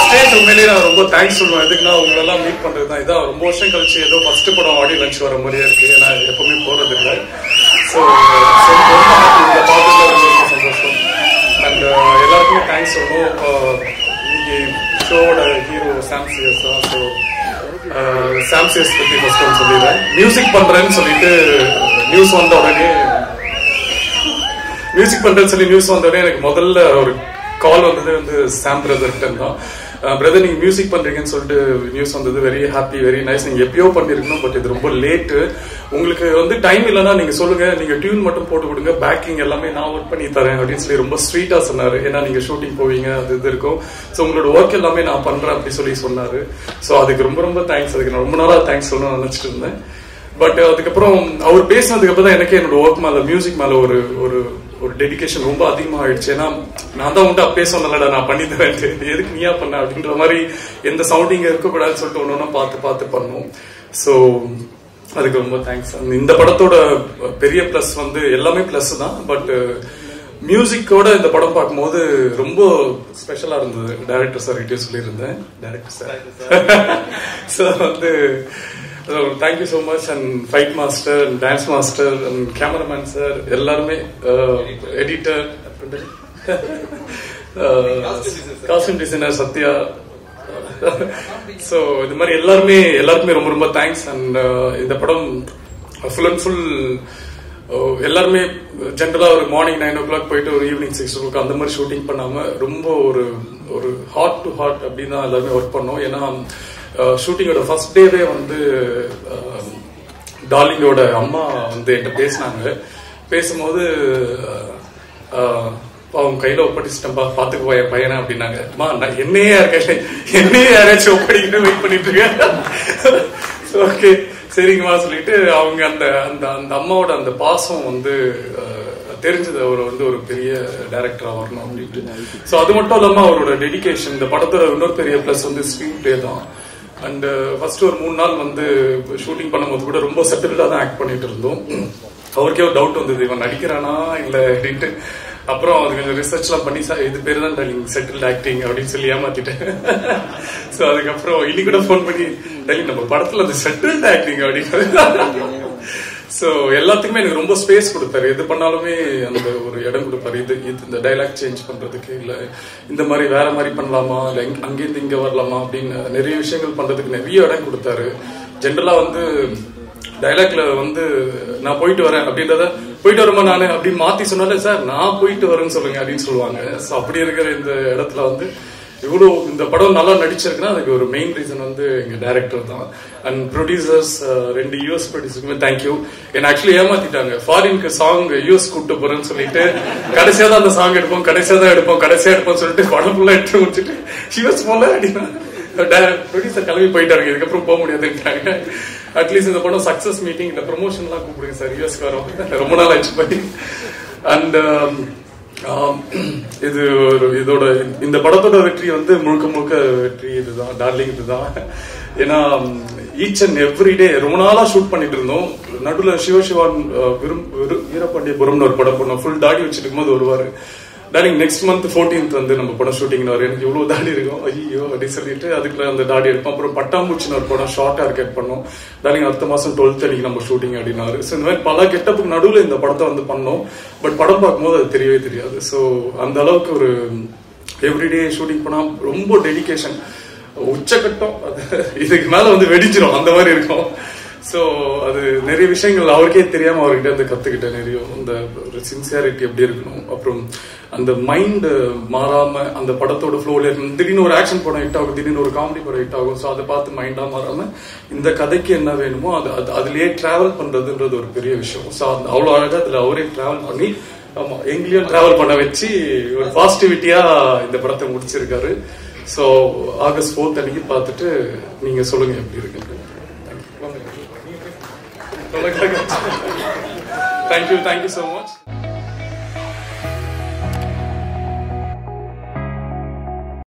stage உண்மையிலேயே நான் ரொம்ப தேங்க்ஸ் சொல்லுவேன் எதுக்குன்னா உங்களெல்லாம் மீட் பண்றது தான் இதான் ரொம்ப வருஷம் கழிச்சு ஏதோ ஃபர்ஸ்ட் படம் ஆடியோ லஞ்ச் வர மாதிரியே இருக்கு நான் எப்பவுமே போறது இல்லை ஸோ இந்த பாட்டுல ரொம்ப சந்தோஷம் அண்ட் எல்லாருக்குமே தேங்க்ஸ் சொல்லணும் Uh, இன்னைக்கு ஷோவோட ஹீரோ சாம்சியஸ் தான் ஸோ சாம்சியஸ் பத்தி ஃபர்ஸ்ட் ஒன்று சொல்லிடுறேன் மியூசிக் பண்றேன்னு சொல்லிட்டு நியூஸ் வந்த உடனே மியூசிக் பண்றேன்னு சொல்லி நியூஸ் வந்த உடனே எனக்கு முதல்ல ஒரு கால் வந்தது வந்து சாம் பிரதர்கிட்ட தான் பிரதர் நீங்க மியூசிக் பண்றீங்கன்னு சொல்லிட்டு நியூஸ் வந்தது வெரி ஹாப்பி வெரி நைஸ் நீங்க எப்பயோ பண்ணிருக்கணும் பட் இது ரொம்ப லேட்டு உங்களுக்கு வந்து டைம் இல்லைன்னா நீங்க சொல்லுங்க நீங்க டியூன் மட்டும் போட்டு கொடுங்க பேக்கிங் எல்லாமே நான் ஒர்க் பண்ணி தரேன் அப்படின்னு சொல்லி ரொம்ப ஸ்வீட்டா சொன்னாரு ஏன்னா நீங்க ஷூட்டிங் போவீங்க அது இது இருக்கும் ஸோ உங்களோட ஒர்க் எல்லாமே நான் பண்றேன் அப்படி சொல்லி சொன்னாரு ஸோ அதுக்கு ரொம்ப ரொம்ப தேங்க்ஸ் அதுக்கு நான் ரொம்ப நாளா தேங்க்ஸ் சொல்லணும்னு நினைச்சிட்டு இருந்தேன் பட் அதுக்கப்புறம் அவர் பேசினதுக்கு அப்புறம் தான் எனக்கே என்னோட ஒர்க் மேல மியூசிக் மேல ஒரு ஒரு ஒரு டெடிகேஷன் ரொம்ப அதிகமாகிடுச்சு ஏன்னா நான் தான் உண்டு அப்பே சொன்னலடா நான் பண்ணி தரேன் எதுக்கு நீயா பண்ண அப்படின்ற மாதிரி எந்த சவுண்டிங் இருக்கக்கூடாதுன்னு சொல்லிட்டு ஒன்று ஒன்றா பார்த்து பார்த்து பண்ணோம் ஸோ அதுக்கு ரொம்ப தேங்க்ஸ் இந்த படத்தோட பெரிய ப்ளஸ் வந்து எல்லாமே ப்ளஸ் தான் பட் மியூசிக்கோட இந்த படம் பார்க்கும்போது ரொம்ப ஸ்பெஷலா இருந்தது டைரக்டர் சார் கிட்டே சொல்லியிருந்தேன் டைரக்டர் சார் ஸோ வந்து thank you so much and fight master dance master and cameraman sir எல்லாருமே editor costume designer Sathya so இது மாதிரி எல்லாருமே எல்லாருக்குமே ரொம்ப ரொம்ப தேங்க்ஸ் அண்ட் இந்த படம் ஃபுல் அண்ட் ஃபுல் எல்லாருமே ஜென்ரலா ஒரு மார்னிங் நைன் ஓ கிளாக் போயிட்டு ஒரு ஈவினிங் சிக்ஸ் ஓ கிளாக் அந்த மாதிரி ஷூட்டிங் பண்ணாம ரொம்ப ஒரு ஒரு ஹார்ட் டு ஹார்ட் அப்படின்னு தான் எல்லாருமே ஒர்க் பண்ணோம் ஏன்னா ஷூட்டிங்கோட ஃபர்ஸ்ட் டேவே வந்து டார்லிங்கோட அம்மா வந்து என்கிட்ட பேசினாங்க பேசும்போது அவங்க கையில ஒப்படைச்சிட்டம்பா பாத்துக்குவா என் பையனை அப்படின்னாங்க அம்மா நான் என்னையே யாருக்கேன் என்னையே யாராச்சும் ஒப்படைக்கணும் வெயிட் பண்ணிட்டு இருக்கேன் ஓகே சரிங்கம்மா சொல்லிட்டு அவங்க அந்த அந்த அந்த அம்மாவோட அந்த பாசம் வந்து தெரிஞ்சது அவர் வந்து ஒரு பெரிய டைரக்டரா வரணும் அப்படின்ட்டு ஸோ அது மட்டும் இல்லாம அவரோட டெடிகேஷன் இந்த படத்தோட இன்னொரு பெரிய பிளஸ் வந்து ஸ்க்ரீன் பிளே தான் அண்ட் ஃபர்ஸ்ட் ஒரு மூணு நாள் வந்து ஷூட்டிங் பண்ணும்போது கூட ரொம்ப செட்டில்டா தான் ஆக்ட் பண்ணிட்டு இருந்தோம் அவருக்கே ஒரு டவுட் வந்தது இவன் நடிக்கிறானா இல்ல அப்படின்ட்டு அப்புறம் அது கொஞ்சம் ரிசர்ச் எல்லாம் பண்ணி சார் இது பேர் தான் டார்லிங் செட்டில்ட் ஆக்டிங் அப்படின்னு சொல்லி ஏமாத்திட்டேன் ஸோ அதுக்கப்புறம் இன்னைக்கு கூட ஃபோன் பண்ணி டார்லிங் நம்ம படத்துல அந்த செட்டில்ட் ஆக்டிங் அப்படின்னு ஸோ எல்லாத்துக்குமே எனக்கு ரொம்ப ஸ்பேஸ் கொடுத்தாரு எது பண்ணாலுமே அந்த ஒரு இடம் கொடுப்பாரு இது இது இந்த டைலாக் சேஞ்ச் பண்றதுக்கு இல்ல இந்த மாதிரி வேற மாதிரி பண்ணலாமா இல்ல அங்கேருந்து இங்க வரலாமா அப்படின்னு நிறைய விஷயங்கள் பண்றதுக்கு நிறைய இடம் கொடுத்தாரு ஜென்ரலா வந்து டைலாக்ல வந்து நான் போயிட்டு வரேன் அப்படின்றத போயிட்டு வரமா நானு அப்படின்னு மாத்தி சொன்னாலே சார் நான் போயிட்டு வரேன்னு சொல்லுங்க அப்படின்னு சொல்லுவாங்க ஸோ அப்படி இருக்கிற இந்த இடத்துல வந்து இவ்வளோ இந்த படம் நல்லா நடிச்சிருக்குன்னா அதுக்கு ஒரு மெயின் ரீசன் வந்து எங்க டைரக்டர் தான் அண்ட் ப்ரொடியூசர்ஸ் ரெண்டு யூஎஸ் ப்ரொடியூசருக்குமே தேங்க்யூ என்ன ஆக்சுவலி ஏமாத்திட்டாங்க ஃபாரினுக்கு சாங் யூஎஸ் கூப்பிட்டு போறேன்னு சொல்லிட்டு கடைசியா தான் அந்த சாங் எடுப்போம் கடைசியா தான் எடுப்போம் கடைசியா எடுப்போம் சொல்லிட்டு படம் ஃபுல்லா எடுத்து முடிச்சுட்டு யூஎஸ் போல அப்படின்னா ப்ரொடியூசர் கிளம்பி போயிட்டாங்க இதுக்கப்புறம் போக முடியாதுன்ட்டாங்க அட்லீஸ்ட் இந்த படம் சக்சஸ் மீட்டிங் இல்ல ப்ரொமோஷன்லாம் கூப்பிடுங்க சார் யூஎஸ்க்கு வரோம் ரொம்ப நாள் ஆச்சு பண்ணி அண்ட் இது ஒரு இதோட இந்த படத்தோட வெற்றி வந்து முழுக்க முழுக்க வெற்றி இதுதான் டார்லிங் இதுதான் ஏன்னா ஈச் அண்ட் எவ்ரி டே ரொம்ப நாளா ஷூட் பண்ணிட்டு இருந்தோம் நடுவில் சிவசிவான் விரும் வீரபாண்டியபுரம்னு ஒரு படம் பண்ணோம் ஃபுல் தாடி வச்சுட்டு இருக்கும்போது வருவாரு டார்லிங் நெக்ஸ்ட் மந்த் ஃபோர்டீன்த் வந்து நம்ம படம் ஷூட்டிங் வரும் எனக்கு இவ்வளவு தாடி இருக்கும் ஐயோ அப்படின்னு சொல்லிட்டு அதுக்குள்ள அந்த தாடி எடுப்போம் அப்புறம் பட்டாம்பூச்சின்னு ஒரு படம் ஷார்ட் ஆர்கெட் பண்ணோம் டார்லிங் அடுத்த மாசம் டுவெல்த் அன்னைக்கு நம்ம ஷூட்டிங் அப்படின்னாரு ஸோ இந்த மாதிரி பல கெட்டப்புக்கு நடுவில் இந்த படத்தை வந்து பண்ணோம் பட் படம் பார்க்கும்போது அது தெரியவே தெரியாது ஸோ அந்த அளவுக்கு ஒரு எவ்ரிடே ஷூட்டிங் பண்ணா ரொம்ப டெடிகேஷன் உச்சக்கட்டம் இதுக்கு மேல வந்து வெடிச்சிரும் அந்த மாதிரி இருக்கும் ஸோ அது நிறைய விஷயங்கள் அவருக்கே தெரியாம அவர்கிட்ட இருந்து கத்துக்கிட்டேன் நிறைய அந்த ஒரு சின்சியாரிட்டி எப்படி இருக்கணும் அப்புறம் அந்த மைண்ட் மாறாம அந்த படத்தோட ஃப்ளோல இருக்கணும் திடீர்னு ஒரு ஆக்ஷன் படம் ஹிட் ஆகும் திடீர்னு ஒரு காமெடி படம் ஹிட் ஆகும் ஸோ அதை பார்த்து மைண்டா மாறாம இந்த கதைக்கு என்ன வேணுமோ அது அது அதுலயே டிராவல் பண்றதுன்றது ஒரு பெரிய விஷயம் ஸோ அவ்வளோ அழகா அதுல அவரே டிராவல் பண்ணி ஆமா எங்கேயும் டிராவல் பண்ண வச்சு ஒரு பாசிட்டிவிட்டியா இந்த படத்தை முடிச்சிருக்காரு ஸோ ஆகஸ்ட் ஃபோர்த் அன்னைக்கு பார்த்துட்டு நீங்க சொல்லுங்க எப்படி இருக்கு தேங்க்யூ தேங்க்யூ ஸோ மச்